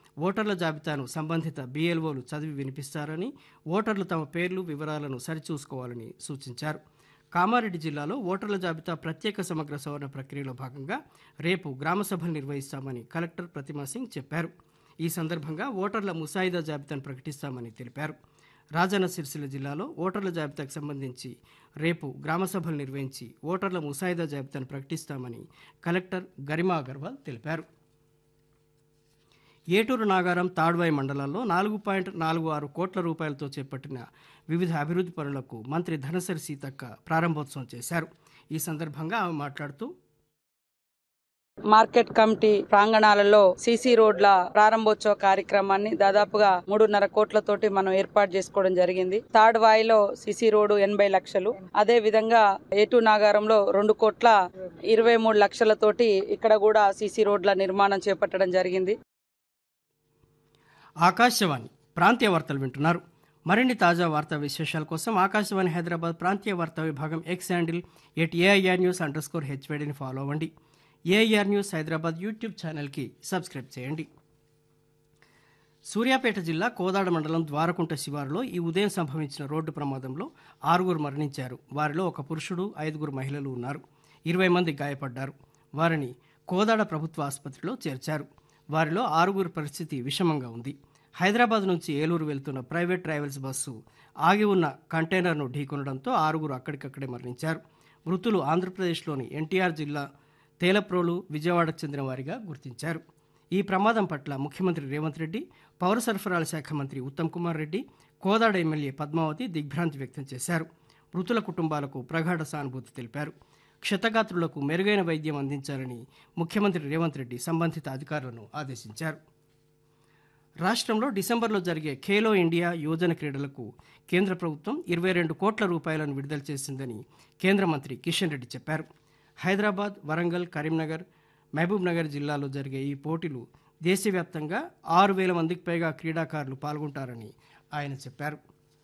ఓటర్ల జాబితాను సంబంధిత బీఎల్ఓలు చదివి వినిపిస్తారని ఓటర్లు తమ పేర్లు వివరాలను సరిచూసుకోవాలని సూచించారు కామారెడ్డి జిల్లాలో ఓటర్ల జాబితా ప్రత్యేక సమగ్ర సవరణ ప్రక్రియలో భాగంగా రేపు గ్రామ సభలు నిర్వహిస్తామని కలెక్టర్ ప్రతిమా సింగ్ చెప్పారు ఈ సందర్భంగా ఓటర్ల ముసాయిదా జాబితాను ప్రకటిస్తామని తెలిపారు రాజన్న సిరిసిల్ల జిల్లాలో ఓటర్ల జాబితాకు సంబంధించి రేపు గ్రామ సభలు నిర్వహించి ఓటర్ల ముసాయిదా జాబితాను ప్రకటిస్తామని కలెక్టర్ గరిమా అగర్వాల్ తెలిపారు ఏటూరు నాగారం తాడ్వాయి మండలాల్లో నాలుగు పాయింట్ నాలుగు ఆరు కోట్ల రూపాయలతో చేపట్టిన వివిధ అభివృద్ధి పనులకు మంత్రి ధనసరి సీతక్క ప్రారంభోత్సవం చేశారు ఈ సందర్భంగా ఆమె మాట్లాడుతూ మార్కెట్ కమిటీ ప్రాంగణాలలో సీసీ రోడ్ల ప్రారంభోత్సవ కార్యక్రమాన్ని దాదాపుగా మూడున్నర కోట్లతోటి మనం ఏర్పాటు చేసుకోవడం జరిగింది థర్డ్ వాయిలో సీసీ రోడ్డు ఎనభై లక్షలు అదే విధంగా ఏటు నాగారంలో రెండు కోట్ల ఇరవై మూడు లక్షలతోటి ఇక్కడ కూడా సీసీ రోడ్ల నిర్మాణం చేపట్టడం జరిగింది ఆకాశవాణి ప్రాంతీయ వార్తలు వింటున్నారు మరిన్ని తాజా వార్తా విశేషాల కోసం ఆకాశవాణి హైదరాబాద్ ప్రాంతీయ వార్తా విభాగం X handle at AIR news under score హెచ్వేడిని ఫాలో అవ్వండి ఏఐఆర్ న్యూస్ హైదరాబాద్ యూట్యూబ్ ఛానల్కి సబ్స్క్రైబ్ చేయండి సూర్యాపేట జిల్లా కోదాడ మండలం ద్వారకుంట శివారులో ఈ ఉదయం సంభవించిన రోడ్డు ప్రమాదంలో ఆరుగురు మరణించారు వారిలో ఒక పురుషుడు ఐదుగురు మహిళలు ఉన్నారు ఇరవై మంది గాయపడ్డారు వారిని కోదాడ ప్రభుత్వ ఆసుపత్రిలో చేర్చారు వారిలో ఆరుగురు పరిస్థితి విషమంగా ఉంది హైదరాబాద్ నుంచి ఏలూరు వెళ్తున్న ప్రైవేట్ ట్రావెల్స్ బస్సు ఆగి ఉన్న కంటైనర్ను ఢీకొనడంతో ఆరుగురు అక్కడికక్కడే మరణించారు మృతులు ఆంధ్రప్రదేశ్లోని ఎన్టీఆర్ జిల్లా తేలప్రోలు విజయవాడకు చెందిన వారిగా గుర్తించారు ఈ ప్రమాదం పట్ల ముఖ్యమంత్రి రేవంత్ రెడ్డి పౌర సరఫరాల శాఖ మంత్రి ఉత్తమ్ కుమార్ రెడ్డి కోదాడ ఎమ్మెల్యే పద్మావతి దిగ్భ్రాంతి వ్యక్తం చేశారు మృతుల కుటుంబాలకు ప్రగాఢ సానుభూతి తెలిపారు క్షతగాత్రులకు మెరుగైన వైద్యం అందించాలని ముఖ్యమంత్రి రేవంత్ రెడ్డి సంబంధిత అధికారులను ఆదేశించారు రాష్ట్రంలో డిసెంబర్లో జరిగే ఖేలో ఇండియా యోజన క్రీడలకు కేంద్ర ప్రభుత్వం ఇరవై రెండు కోట్ల రూపాయలను విడుదల చేసిందని కేంద్ర మంత్రి కిషన్ రెడ్డి చెప్పారు హైదరాబాద్ వరంగల్ కరీంనగర్ మహబూబ్ నగర్ జిల్లాలో జరిగే ఈ పోటీలు దేశవ్యాప్తంగా ఆరు వేల మందికి పైగా క్రీడాకారులు పాల్గొంటారని ఆయన చెప్పారు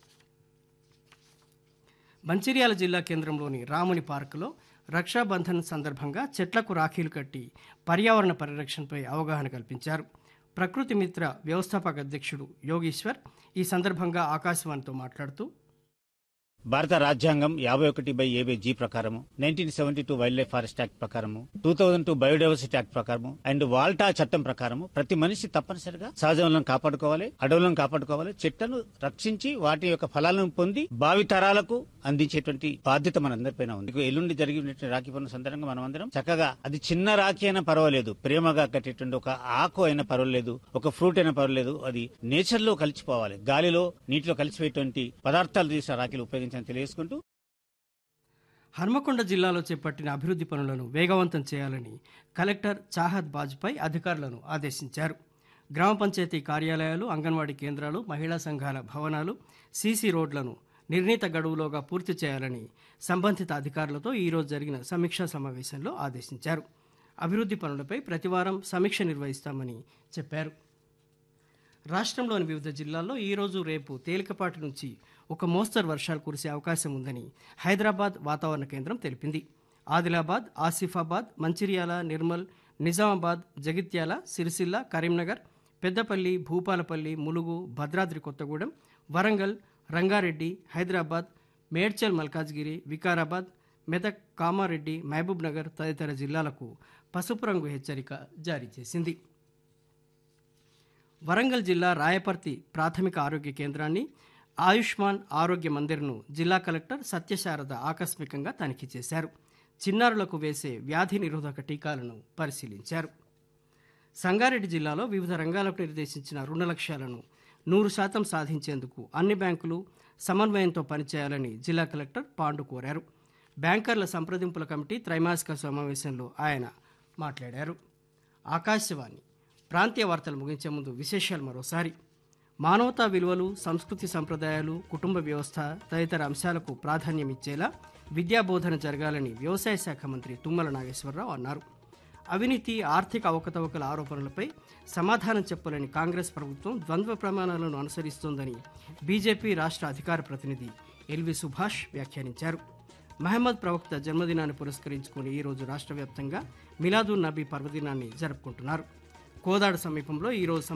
మంచిర్యాల జిల్లా కేంద్రంలోని రాముని పార్కులో రక్షాబంధన్ సందర్భంగా చెట్లకు రాఖీలు కట్టి పర్యావరణ పరిరక్షణపై అవగాహన కల్పించారు ప్రకృతి మిత్ర వ్యవస్థాపక అధ్యక్షుడు యోగీశ్వర్ ఈ సందర్భంగా ఆకాశవాణితో మాట్లాడుతూ భారత రాజ్యాంగం యాభై ఒకటి బై ఏబై జీ ప్రకారము nineteen seventy two wild life forest act ప్రకారము two thousand two biodiversity act ప్రకారము అండ్ వాల్టా చట్టం ప్రకారము ప్రతి మనిషి తప్పనిసరిగా సహజ వనరులను కాపాడుకోవాలి అడవులను కాపాడుకోవాలి చెట్లను రక్షించి వాటి యొక్క ఫలాలను పొంది భావి తరాలకు అందించేటువంటి బాధ్యత మనందరిపైన ఉంది ఇక ఎల్లుండి జరిగినటువంటి రాఖీ పనుల సందర్భంగా మనం అందరం చక్కగా అది చిన్న రాఖీ అయినా పర్వాలేదు ప్రేమగా కట్టేటువంటి ఒక ఆకు అయినా పర్వాలేదు ఒక ఫ్రూట్ అయినా పర్వాలేదు అది నేచర్ లో కలిసిపోవాలి గాలిలో నీటిలో కలిసిపోయేటువంటి పదార్థాలు తీసిన రాఖీలు ఉపయోగించాలని తెలియజేసుకుంటూ హన్మకొండ జిల్లాలో చేపట్టిన అభివృద్ధి పనులను వేగవంతం చేయాలని కలెక్టర్ చాహద్ బాజ్పై అధికారులను ఆదేశించారు గ్రామ పంచాయతీ కార్యాలయాలు అంగన్వాడీ కేంద్రాలు మహిళా సంఘాల భవనాలు సీసీ రోడ్లను నిర్ణీత గడువులోగా పూర్తి చేయాలని సంబంధిత అధికారులతో ఈరోజు జరిగిన సమీక్షా సమావేశంలో ఆదేశించారు అభివృద్ధి పనులపై ప్రతివారం సమీక్ష నిర్వహిస్తామని చెప్పారు రాష్ట్రంలోని వివిధ జిల్లాల్లో ఈరోజు రేపు తేలికపాటి నుంచి ఒక మోస్తరు వర్షాలు కురిసే అవకాశం ఉందని హైదరాబాద్ వాతావరణ కేంద్రం తెలిపింది ఆదిలాబాద్ ఆసిఫాబాద్ మంచిర్యాల నిర్మల్ నిజామాబాద్ జగిత్యాల సిరిసిల్ల కరీంనగర్ పెద్దపల్లి భూపాలపల్లి ములుగు భద్రాద్రి కొత్తగూడెం వరంగల్ రంగారెడ్డి హైదరాబాద్ మేడ్చల్ మల్కాజ్గిరి వికారాబాద్ మెదక్ కామారెడ్డి మహబూబ్ నగర్ తదితర జిల్లాలకు పసుపు రంగు హెచ్చరిక జారీ చేసింది వరంగల్ జిల్లా రాయపర్తి ప్రాథమిక ఆరోగ్య కేంద్రాన్ని ఆయుష్మాన్ ఆరోగ్య మందిర్ను జిల్లా కలెక్టర్ సత్యశారద ఆకస్మికంగా తనిఖీ చేశారు చిన్నారులకు వేసే వ్యాధి నిరోధక టీకాలను పరిశీలించారు సంగారెడ్డి జిల్లాలో వివిధ రంగాలకు నిర్దేశించిన రుణ లక్ష్యాలను నూరు శాతం సాధించేందుకు అన్ని బ్యాంకులు సమన్వయంతో పనిచేయాలని జిల్లా కలెక్టర్ పాండు కోరారు బ్యాంకర్ల సంప్రదింపుల కమిటీ త్రైమాసిక సమావేశంలో ఆయన మాట్లాడారు ఆకాశవాణి ప్రాంతీయ వార్తలు ముగించే ముందు విశేషాలు మరోసారి మానవతా విలువలు సంస్కృతి సంప్రదాయాలు కుటుంబ వ్యవస్థ తదితర అంశాలకు ప్రాధాన్యం ఇచ్చేలా విద్యాబోధన జరగాలని వ్యవసాయ శాఖ మంత్రి తుమ్మల నాగేశ్వరరావు అన్నారు అవినీతి ఆర్థిక అవకతవకల ఆరోపణలపై సమాధానం చెప్పలేని కాంగ్రెస్ ప్రభుత్వం ద్వంద్వ ప్రమాణాలను అనుసరిస్తోందని బీజేపీ రాష్ట్ర అధికార ప్రతినిధి ఎల్వి సుభాష్ వ్యాఖ్యానించారు మహమ్మద్ ప్రవక్త జన్మదినాన్ని పురస్కరించుకుని ఈరోజు రాష్ట్ర వ్యాప్తంగా మిలాదున్ నబీ పర్వదినాన్ని జరుపుకుంటున్నారు కోదాడ సమీపంలో ఈరోజు